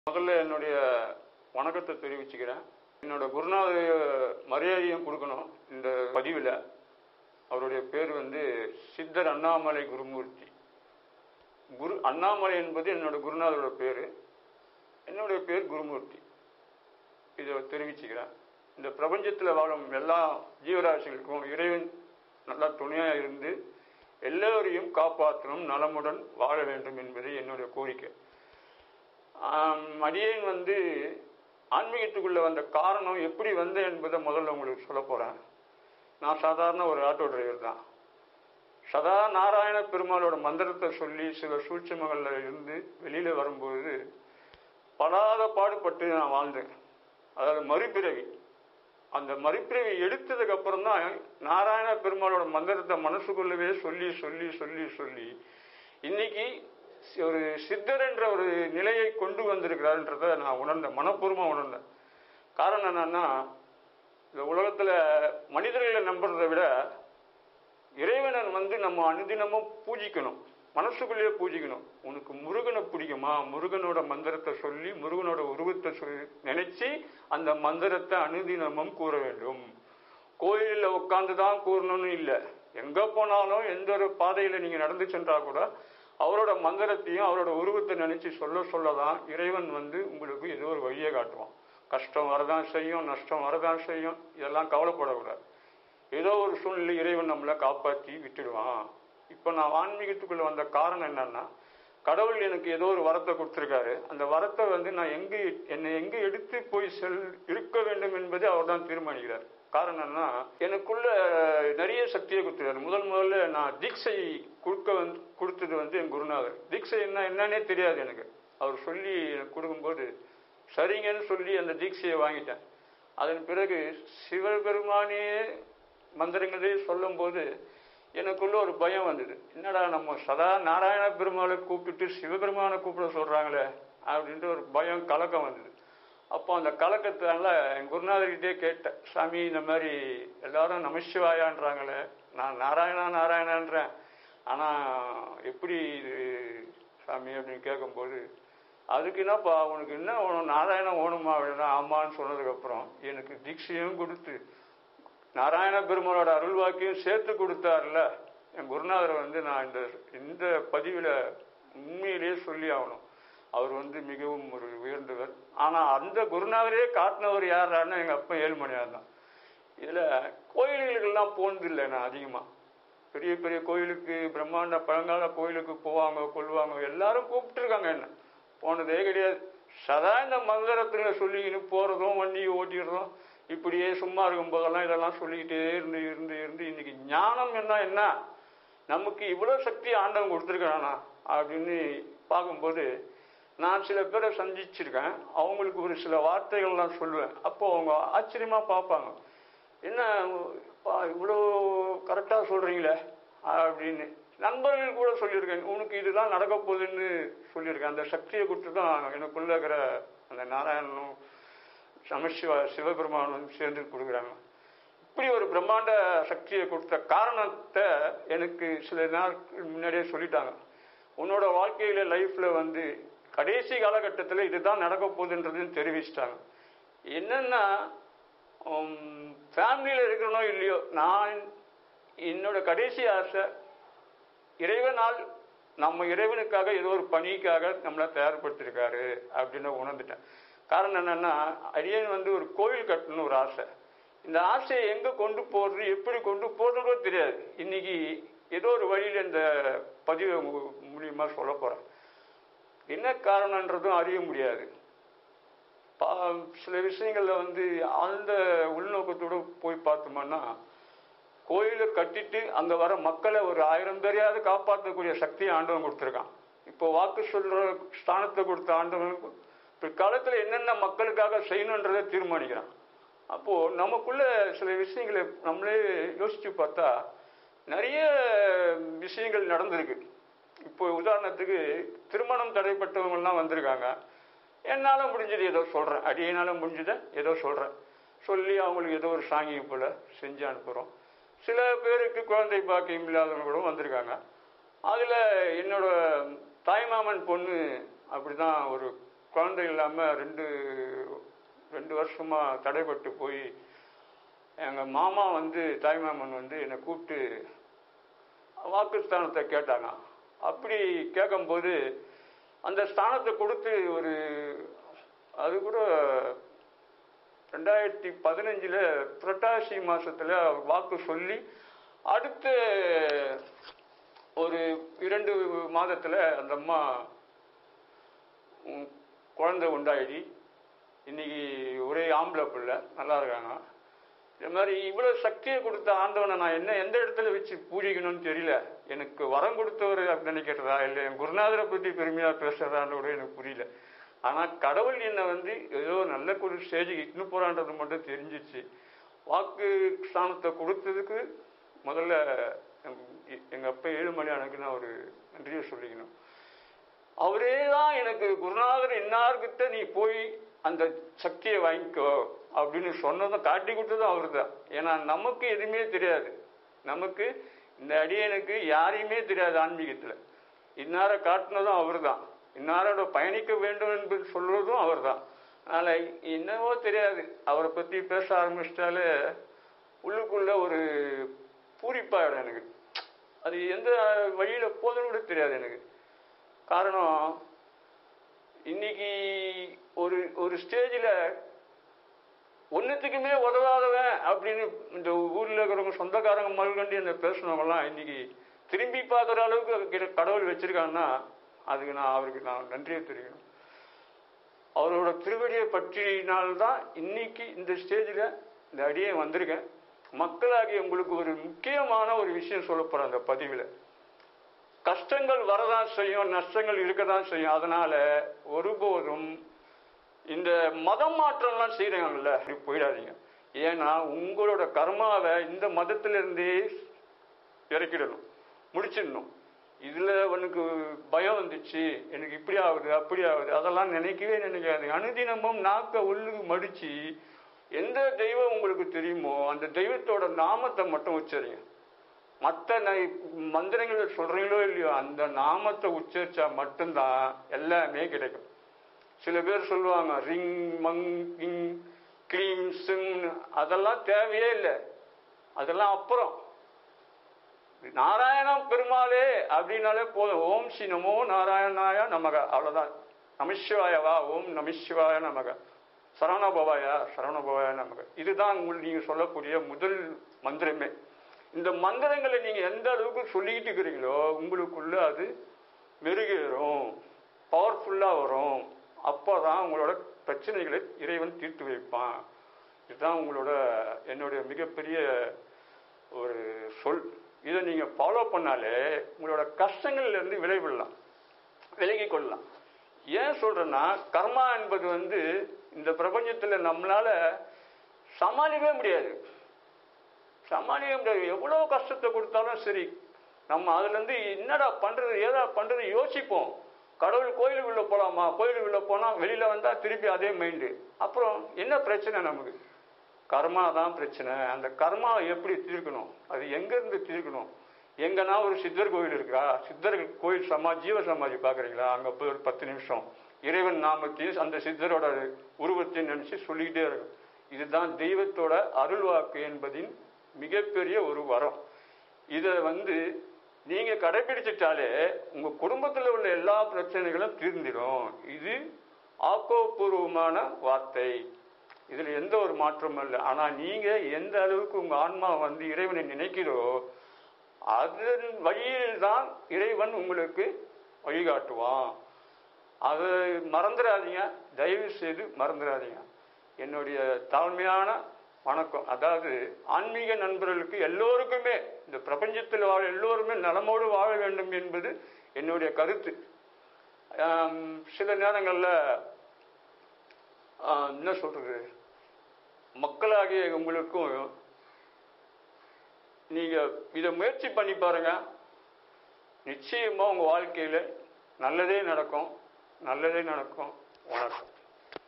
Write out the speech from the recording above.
முதல்ல என்னுடைய வணக்கத்தை தெரிவிச்சுக்கிறேன் என்னோட குருநாதர் மரியாதையும் கொடுக்கணும் இந்த பதிவில் அவருடைய பேர் வந்து சித்தர் அண்ணாமலை குருமூர்த்தி குரு அண்ணாமலை என்பது என்னோட குருநாதரோட பேர் என்னுடைய பேர் குருமூர்த்தி இதை தெரிவிச்சுக்கிறேன் இந்த பிரபஞ்சத்தில் வாழும் எல்லா ஜீவராசிகளுக்கும் இறைவன் நல்லா துணையாக இருந்து எல்லோரையும் காப்பாற்றணும் நலமுடன் வாழ வேண்டும் என்பது என்னுடைய கோரிக்கை ஆம், அடியேன் வந்து ஆன்மீகத்துக்குள்ள வந்த காரணம் எப்படி வந்தேன் என்பதை முதல்ல உங்களுக்கு சொல்ல போறேன் நான் சாதாரண ஒரு ஆட்டோ டிரைவர் தான் சதா நாராயண பெருமாளோட மந்திரத்தை சொல்லி சில சூட்சமங்கள்ல இருந்து வெளியில வரும்போது படாத பாடுபட்டு நான் வாழ்ந்தேன் அதாவது மறுபிறவி அந்த மறுபிறவி எடுத்ததுக்கு அப்புறம் தான் நாராயண பெருமாளோட மந்திரத்தை மனசுக்குள்ளவே சொல்லி சொல்லி சொல்லி சொல்லி இன்னைக்கு ஒரு சித்தர் என்ற ஒரு நிலையை கொண்டு வந்திருக்கிறார்ன்றதை நான் உணர்ந்தேன் மனப்பூர்வமா உணர்ந்தேன் காரணம் என்னன்னா இந்த உலகத்துல மனிதர்களை நம்புறதை விட இறைவனை வந்து நம்ம அனுதினமும் பூஜிக்கணும் மனசுக்குள்ளேயே பூஜிக்கணும் உனக்கு முருகனை பிடிக்குமா முருகனோட மந்திரத்தை சொல்லி முருகனோட உருவத்தை சொல்லி நினைச்சு அந்த மந்திரத்தை அனுதினமும் கூற வேண்டும் கோயிலில் உட்கார்ந்து தான் கூறணும்னு இல்லை எங்க போனாலும் எந்த ஒரு பாதையில நீங்க நடந்து சென்றா கூட அவரோட மந்திரத்தையும் அவரோட உருவத்தை நினைச்சு சொல்ல சொல்லதான் இறைவன் வந்து உங்களுக்கு ஏதோ ஒரு வழியை காட்டுவான் கஷ்டம் வரதான் செய்யும் நஷ்டம் வரதான் செய்யும் இதெல்லாம் கவலைப்படக்கூடாது ஏதோ ஒரு சூழ்நிலை இறைவன் நம்மளை காப்பாற்றி விட்டுடுவான் இப்போ நான் ஆன்மீகத்துக்குள்ள வந்த காரணம் என்னன்னா கடவுள் எனக்கு ஏதோ ஒரு வரத்தை கொடுத்துருக்காரு அந்த வரத்தை வந்து நான் எங்க என்னை எங்க எடுத்து போய் செல் இருக்க வேண்டும் என்பதை அவர் தான் தீர்மானிக்கிறார் காரணம் என்ன எனக்குள்ள நிறைய சக்தியை கொடுத்துருக்காரு முதல் முதல்ல நான் தீட்சை கொடுக்க வந்து கொடுத்தது வந்து என் குருநாதர் தீட்சை என்ன என்னன்னே தெரியாது எனக்கு அவர் சொல்லி எனக்கு கொடுக்கும்போது சரிங்கன்னு சொல்லி அந்த தீட்சையை வாங்கிட்டேன் அதன் பிறகு சிவபெருமானே மந்திரங்களே சொல்லும்போது எனக்குள்ள ஒரு பயம் வந்தது என்னடா நம்ம சதா நாராயண பெருமாளை கூப்பிட்டு சிவபெருமானை கூப்பிட சொல்றாங்களே அப்படின்ட்டு ஒரு பயம் கலக்கம் வந்தது அப்போ அந்த கலக்கத்தால என் குருநாதர்கிட்டே கேட்டேன் சாமி இந்த மாதிரி எல்லாரும் நமசிவாயான்றாங்களே நான் நாராயணா நாராயணன்றேன் ஆனா எப்படி இது சாமி அப்படின்னு கேட்கும்போது அதுக்கு என்னப்பா உனக்கு என்ன வேணும் நாராயணன் வேணுமா அப்படின்னா ஆமான்னு சொன்னதுக்கப்புறம் எனக்கு தீட்சையும் கொடுத்து நாராயண பெருமாளோட அருள்வாக்கையும் சேர்த்து கொடுத்தாருல என் குருநாதரை வந்து நான் இந்த இந்த பதிவில் உண்மையிலேயே சொல்லி ஆகணும் அவர் வந்து மிகவும் ஒரு உயர்ந்தவர் ஆனால் அந்த குருநாதரே காட்டினவர் யாரான்னா எங்கள் அப்பா ஏழுமணியார் தான் இதில் கோயில்களுக்கெல்லாம் போனதில்லை நான் அதிகமாக பெரிய பெரிய கோயிலுக்கு பிரம்மாண்ட பழங்கால கோயிலுக்கு போவாங்க கொள்வாங்க எல்லாரும் கூப்பிட்டுருக்காங்க என்ன போனதே கிடையாது சதா இந்த மந்திரத்துல சொல்லிக்கின்னு போகிறதும் வண்டி ஓட்டிடுறதும் இப்படியே சும்மா இருக்கும் போதெல்லாம் இதெல்லாம் சொல்லிக்கிட்டே இருந்து இருந்து இருந்து இன்னைக்கு ஞானம் என்ன என்ன நமக்கு இவ்வளோ சக்தி ஆண்டவன் கொடுத்துருக்கானா அப்படின்னு பார்க்கும்போது நான் சில பேரை சந்திச்சிருக்கேன் அவங்களுக்கு ஒரு சில வார்த்தைகள்லாம் சொல்லுவேன் அப்போ அவங்க ஆச்சரியமா பார்ப்பாங்க என்ன பா இவ்வளோ கரெக்டாக சொல்றீங்களே அப்படின்னு நண்பர்கள் கூட சொல்லியிருக்கேன் உனக்கு இதுதான் நடக்க போகுதுன்னு சொல்லியிருக்கேன் அந்த சக்தியை கொடுத்து தான் எனக்குள்ள இருக்கிற அந்த நாராயணனும் நமசிவா சிவபெருமானும் சேர்ந்து கொடுக்குறாங்க இப்படி ஒரு பிரம்மாண்ட சக்தியை கொடுத்த காரணத்தை எனக்கு சில நாள் முன்னாடியே சொல்லிட்டாங்க உன்னோட வாழ்க்கையில லைஃப்ல வந்து கடைசி காலகட்டத்தில் இதுதான் நடக்க போகுதுன்றதுன்னு தெரிவிச்சிட்டாங்க என்னன்னா ஃபேமிலியில் இருக்கிறனோ இல்லையோ நான் என்னோட கடைசி ஆசை இறைவனால் நம்ம இறைவனுக்காக ஏதோ ஒரு பணிக்காக நம்மளை தயார்படுத்திருக்காரு அப்படின்னு உணர்ந்துட்டேன் காரணம் என்னன்னா அரியன் வந்து ஒரு கோவில் கட்டணும்னு ஒரு ஆசை இந்த ஆசையை எங்க கொண்டு போறது எப்படி கொண்டு போறதோ தெரியாது இன்னைக்கு ஏதோ ஒரு வழியில இந்த பதிவை உங்க மூலியமா சொல்ல போறேன் என்ன காரணம்ன்றதும் அறிய முடியாது பா- சில விஷயங்கள்ல வந்து அந்த உள்நோக்கத்தோட போய் பார்த்தோம்னா கோயிலை கட்டிட்டு அங்க வர மக்களை ஒரு ஆயிரம் பேரையாவது காப்பாற்றக்கூடிய சக்தியை ஆண்டவன் கொடுத்துருக்கான் இப்போ வாக்கு சொல்ற ஸ்தானத்தை கொடுத்த ஆண்டவன் பிற்காலத்துல என்னென்ன மக்களுக்காக செய்யணுன்றதை தீர்மானிக்கிறான் அப்போ நமக்குள்ள சில விஷயங்களை நம்மளே யோசிச்சு பார்த்தா நிறைய விஷயங்கள் நடந்திருக்கு இப்போ உதாரணத்துக்கு திருமணம் தடைப்பட்டவங்கலாம் வந்திருக்காங்க என்னால முடிஞ்சது ஏதோ சொல்றேன் அடியனால முடிஞ்சதை ஏதோ சொல்றேன் சொல்லி அவங்களுக்கு ஏதோ ஒரு சாங்கியம் போல செஞ்சு அனுப்புறோம் சில பேருக்கு குழந்தை பாக்கியம் இல்லாதவங்களும் வந்திருக்காங்க அதுல என்னோட தாய்மாமன் பொண்ணு அப்படிதான் ஒரு குழந்தை இல்லாமல் ரெண்டு ரெண்டு வருஷமா தடைப்பட்டு போய் எங்கள் மாமா வந்து தாய்மாமன் வந்து என்னை கூப்பிட்டு வாக்குஸ்தானத்தை கேட்டாங்க அப்படி கேட்கும்போது அந்த ஸ்தானத்தை கொடுத்து ஒரு அது கூட ரெண்டாயிரத்தி பதினஞ்சில் புரட்டாசி மாசத்துல வாக்கு சொல்லி அடுத்த ஒரு இரண்டு மாதத்துல அந்த அம்மா உம், குழந்தை உண்டாயிடி இன்னைக்கு ஒரே ஆம்பளை பிள்ளை நல்லா இருக்காங்க இது மாதிரி இவ்வளவு சக்தியை கொடுத்த ஆண்டவனை நான் என்ன எந்த இடத்துல வச்சு பூஜிக்கணும்னு தெரியல எனக்கு வரம் கொடுத்தவர் அப்படி நினைக்கிறதா இல்லை என் குருநாதரை பற்றி பெருமையா பேசுறதான்னு கூட எனக்கு புரியல ஆனா கடவுள் என்னை வந்து ஏதோ நல்ல ஒரு ஸ்டேஜுக்கு இட்டுன்னு போறான்றது மட்டும் தெரிஞ்சிச்சு வாக்கு ஸ்தானத்தை கொடுத்ததுக்கு முதல்ல எங்க- எங்க அப்பா ஏழுமலை எனக்கு நான் ஒரு நன்றியை சொல்லிக்கணும் அவரே தான் எனக்கு குருநாதர் இன்னார்கிட்ட நீ போய் அந்த சக்தியை வாங்கிக்கோ அப்படின்னு சொன்னதும் காட்டி கொடுத்ததும் அவர் தான் ஏன்னா நமக்கு எதுவுமே தெரியாது நமக்கு இந்த அடியனுக்கு யாரையுமே தெரியாது ஆன்மீகத்தில் இன்னாரை காட்டினதும் அவர் தான் இன்னாரோட பயணிக்க வேண்டும் என்பது சொல்றதும் அவர் தான் அதனால் என்னவோ தெரியாது அவரை பற்றி பேச ஆரம்பிச்சிட்டாலே உள்ளுக்குள்ள ஒரு பூரிப்பாயிடும் எனக்கு அது எந்த வழியில் போதுன்னு கூட தெரியாது எனக்கு காரணம் இன்னைக்கு ஒரு ஒரு ஸ்டேஜில் ஒன்றுத்துக்குமே உதவாதவன் அப்படின்னு இந்த ஊரில் இருக்கிறவங்க சொந்தக்காரங்க மறுகண்டி என்ன பேசுனவங்கலாம் இன்னைக்கு திரும்பி பார்க்குற அளவுக்கு கிட்ட- கடவுள் வச்சிருக்காங்கன்னா அதுக்கு நான் அவருக்கு நான் நன்றியை தெரிவிக்கணும் அவரோட திருவடியை பற்றினால்தான் இன்னைக்கு இந்த ஸ்டேஜில் இந்த அடியே வந்திருக்கேன் மக்களாகிய உங்களுக்கு ஒரு முக்கியமான ஒரு விஷயம் சொல்ல போகிறேன் அந்த பதிவில் கஷ்டங்கள் வரதான் செய்யும் நஷ்டங்கள் இருக்கதான் செய்யும் அதனால ஒருபோதும் இந்த மதம் மாற்றம்லாம் செய்கிறாங்கல்ல அப்படி போயிடாதீங்க ஏன்னா உங்களோட கர்மாவை இந்த மதத்திலிருந்தே இறக்கிடணும் முடிச்சிடணும் இதில் உனக்கு பயம் வந்துச்சு எனக்கு இப்படி ஆகுது அப்படி ஆகுது அதெல்லாம் நினைக்கவே நினைக்காது அனுதினமும் நாக்க உள்ளுக்கு மடிச்சு எந்த தெய்வம் உங்களுக்கு தெரியுமோ அந்த தெய்வத்தோட நாமத்தை மட்டும் உச்சரிங்க மற்ற மந்திரங்களை சொல்றீங்களோ இல்லையோ அந்த நாமத்தை உச்சரிச்சா மட்டும்தான் எல்லாமே கிடைக்கும் சில பேர் சொல்லுவாங்க ரிங் மங் கிங் க்ளீம் சிங் அதெல்லாம் தேவையே இல்லை அதெல்லாம் அப்புறம் நாராயணம் பெருமாளே அப்படின்னாலே போதும் ஓம் ஸ்ரீ நமோ நாராயணாய நமக அவ்வளவுதான் நமசிவாயவா ஓம் நமசிவாய நமக சரவணபவாயா சரவணபவாய நமக இதுதான் உங்களுக்கு நீங்க சொல்லக்கூடிய முதல் மந்திரமே இந்த மந்திரங்களை நீங்க எந்த அளவுக்கு சொல்லிக்கிட்டு இருக்கிறீங்களோ உங்களுக்குள்ள அது மெருகேறும் பவர்ஃபுல்லா வரும் அப்போதான் உங்களோட பிரச்சனைகளை இறைவன் தீர்த்து வைப்பான் இதுதான் உங்களோட என்னுடைய மிகப்பெரிய ஒரு சொல் இதை நீங்க ஃபாலோ பண்ணாலே உங்களோட கஷ்டங்கள்ல இருந்து விளைவிடலாம் விலகி கொள்ளலாம் ஏன் சொல்றேன்னா கர்மா என்பது வந்து இந்த பிரபஞ்சத்துல நம்மளால சமாளிக்கவே முடியாது சமாளிக்க முடியாது எவ்வளவு கஷ்டத்தை கொடுத்தாலும் சரி நம்ம அதுல இருந்து என்னடா பண்றது ஏதா பண்றது யோசிப்போம் கடவுள் கோயிலுக்குள்ள போலாமா கோயிலுக்குள்ள போனா வெளியில வந்தா திருப்பி அதே மைண்டு அப்புறம் என்ன பிரச்சனை நமக்கு கர்மா தான் பிரச்சனை அந்த கர்மாவை எப்படி தீர்க்கணும் அது எங்க இருந்து தீர்க்கணும் எங்கன்னா ஒரு சித்தர் கோயில் இருக்கா சித்தர் கோயில் சமா ஜீவ சமாதி பாக்குறீங்களா அங்க போய் ஒரு பத்து நிமிஷம் இறைவன் நாமத்தையும் அந்த சித்தரோட உருவத்தையும் நினைச்சு சொல்லிக்கிட்டே இருக்கும் இதுதான் தெய்வத்தோட அருள்வாக்கு என்பதின் மிகப்பெரிய ஒரு வரம் இதை வந்து நீங்க கடைபிடிச்சிட்டாலே உங்க குடும்பத்துல உள்ள எல்லா பிரச்சனைகளும் தீர்ந்திடும் இது ஆக்கப்பூர்வமான வார்த்தை இதுல எந்த ஒரு மாற்றமும் இல்லை ஆனா நீங்க எந்த அளவுக்கு உங்க ஆன்மா வந்து இறைவனை நினைக்கிறோ அதன் வழியில் தான் இறைவன் உங்களுக்கு வழிகாட்டுவான் அதை மறந்துடாதீங்க தயவு செய்து மறந்துடாதீங்க என்னுடைய தாழ்மையான வணக்கம் அதாவது ஆன்மீக நண்பர்களுக்கு எல்லோருக்குமே இந்த பிரபஞ்சத்தில் வாழ எல்லோருமே நலமோடு வாழ வேண்டும் என்பது என்னுடைய கருத்து ஆம், சில நேரங்களில் என்ன சொல்றது மக்களாகிய உங்களுக்கும் நீங்க இதை முயற்சி பண்ணி பாருங்க நிச்சயமா உங்க வாழ்க்கையில நல்லதே நடக்கும் நல்லதே நடக்கும் வணக்கம்